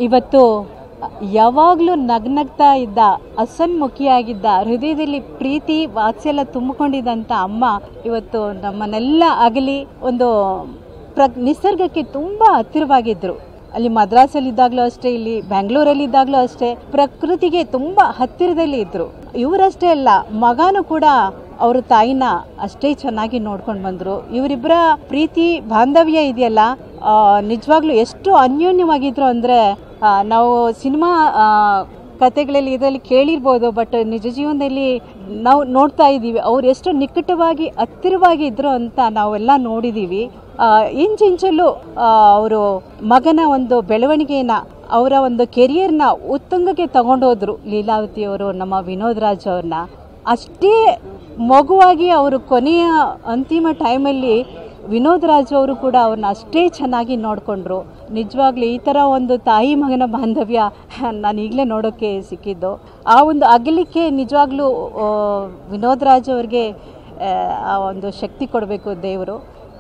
ಇವತ್ತು ಯಾವಾಗಲೂ ನಗ್ನಗ್ತಾ ಇದ್ದ ಹಸನ್ಮುಖಿಯಾಗಿದ್ದ ಹೃದಯದಲ್ಲಿ ಪ್ರೀತಿ ವಾತ್ಸಲ್ಯ ತುಂಬಿಕೊಂಡಿದ್ದಂಥ ಅಮ್ಮ ಇವತ್ತು ನಮ್ಮನ್ನೆಲ್ಲ ಅಗಲಿ ಒಂದು ಪ್ರ ನಿಸರ್ಗಕ್ಕೆ ತುಂಬ ಹತ್ತಿರವಾಗಿದ್ದರು ಅಲ್ಲಿ ಮದ್ರಾಸಲ್ಲಿದ್ದಾಗಲೂ ಅಷ್ಟೇ ಇಲ್ಲಿ ಬ್ಯಾಂಗ್ಳೂರಲ್ಲಿದ್ದಾಗಲೂ ಅಷ್ಟೇ ಪ್ರಕೃತಿಗೆ ತುಂಬ ಹತ್ತಿರದಲ್ಲಿ ಇದ್ದರು ಇವರಷ್ಟೇ ಅಲ್ಲ ಮಗನೂ ಕೂಡ ಅವ್ರ ತಾಯಿನ ಅಷ್ಟೇ ಚೆನ್ನಾಗಿ ನೋಡ್ಕೊಂಡು ಬಂದರು ಇವರಿಬ್ಬರ ಪ್ರೀತಿ ಬಾಂಧವ್ಯ ಇದೆಯಲ್ಲ ಆ, ನಿಜವಾಗ್ಲೂ ಎಷ್ಟು ಅನ್ಯೋನ್ಯವಾಗಿದ್ರು ಅಂದರೆ ನಾವು ಸಿನಿಮಾ ಕತೆಗಳಲ್ಲಿ ಇದರಲ್ಲಿ ಕೇಳಿರ್ಬೋದು ಬಟ್ ನಿಜ ಜೀವನದಲ್ಲಿ ನಾವು ನೋಡ್ತಾ ಇದ್ದೀವಿ ಅವ್ರು ಎಷ್ಟು ನಿಕಟವಾಗಿ ಹತ್ತಿರವಾಗಿ ಇದ್ರು ಅಂತ ನಾವೆಲ್ಲ ನೋಡಿದ್ದೀವಿ ಆ, ಇಂಚಿಂಚಲ್ಲೂ ಅವರು ಮಗನ ಒಂದು ಬೆಳವಣಿಗೆನ ಅವರ ಒಂದು ಕೆರಿಯರ್ನ ಉತ್ತುಂಗಕ್ಕೆ ತಗೊಂಡೋದ್ರು ಲೀಲಾವತಿಯವರು ನಮ್ಮ ವಿನೋದ್ ರಾಜ್ ಅವ್ರನ್ನ ಅಷ್ಟೇ ಮಗುವಾಗಿ ಅವರು ಕೊನೆಯ ಅಂತಿಮ ಟೈಮಲ್ಲಿ ವಿನೋದ್ ರಾಜ್ ಅವರು ಕೂಡ ಅವ್ರನ್ನ ಅಷ್ಟೇ ಚೆನ್ನಾಗಿ ನೋಡಿಕೊಂಡ್ರು ನಿಜವಾಗ್ಲೂ ಈ ಥರ ಒಂದು ತಾಯಿ ಮಗನ ಬಾಂಧವ್ಯ ನಾನು ಈಗಲೇ ನೋಡೋಕ್ಕೆ ಸಿಕ್ಕಿದ್ದು ಆ ಒಂದು ಅಗಲಿಕೆ ನಿಜವಾಗ್ಲೂ ಆ, ವಿನೋದ್ ರಾಜ್ ಅವ್ರಿಗೆ ಆ, ಆ ಒಂದು ಶಕ್ತಿ ಕೊಡಬೇಕು ದೇವರು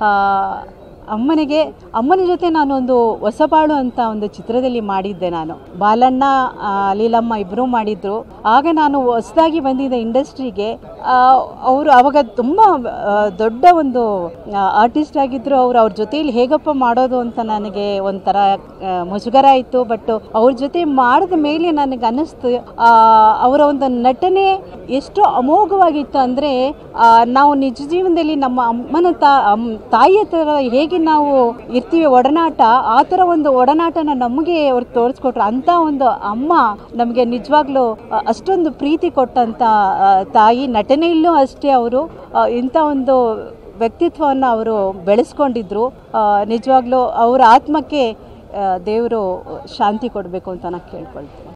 ಅಮ್ಮನಿಗೆ ಅಮ್ಮನ ಜೊತೆ ನಾನೊಂದು ಹೊಸಬಾಳು ಅಂತ ಒಂದು ಚಿತ್ರದಲ್ಲಿ ಮಾಡಿದ್ದೆ ನಾನು ಬಾಲಣ್ಣ ಆ, ಲೀಲಮ್ಮ ಇಬ್ಬರೂ ಮಾಡಿದ್ರು ಆಗ ನಾನು ಹೊಸದಾಗಿ ಬಂದಿದ್ದ ಇಂಡಸ್ಟ್ರಿಗೆ ಅವರು ಅವಾಗ ತುಂಬ ಆ, ದೊಡ್ಡ ಒಂದು ಆರ್ಟಿಸ್ಟ್ ಆಗಿದ್ರು ಅವರು ಅವ್ರ ಜೊತೆಯಲ್ಲಿ ಹೇಗಪ್ಪ ಮಾಡೋದು ಅಂತ ನನಗೆ ಒಂಥರ ಆ, ಮುಜುಗರ ಆಯಿತು ಬಟ್ ಅವ್ರ ಜೊತೆ ಮಾಡಿದ ಮೇಲೆ ನನಗೆ ಅನ್ನಿಸ್ತು ಆ, ಅವರ ಒಂದು ನಟನೆ ಎಷ್ಟು ಅಮೋಘವಾಗಿತ್ತು ಅಂದರೆ ನಾವು ನಿಜ ಜೀವನದಲ್ಲಿ ನಮ್ಮ ಅಮ್ಮನ ತಾ ಅಮ್ ತಾಯಿಯ ಥರ ಹೇಗೆ ನಾವು ಇರ್ತೀವಿ ಒಡನಾಟ ಆ ಥರ ಒಂದು ಒಡನಾಟನ ನಮಗೆ ಅವ್ರು ತೋರಿಸ್ಕೊಟ್ರು ಅಂಥ ಒಂದು ಅಮ್ಮ ನಮಗೆ ನಿಜವಾಗ್ಲೂ ಆ, ಅಷ್ಟೊಂದು ಪ್ರೀತಿ ಕೊಟ್ಟಂಥ ಆ, ತಾಯಿ ನಟನೆಯಲ್ಲೂ ಅಷ್ಟೇ ಅವರು ಇಂಥ ಒಂದು ವ್ಯಕ್ತಿತ್ವವನ್ನು ಅವರು ಬೆಳೆಸ್ಕೊಂಡಿದ್ರು ಆ, ನಿಜವಾಗ್ಲೂ ಅವರ ಆತ್ಮಕ್ಕೆ ದೇವರು ಶಾಂತಿ ಕೊಡಬೇಕು ಅಂತ ನಾನು ಕೇಳ್ಕೊಳ್ತೀನಿ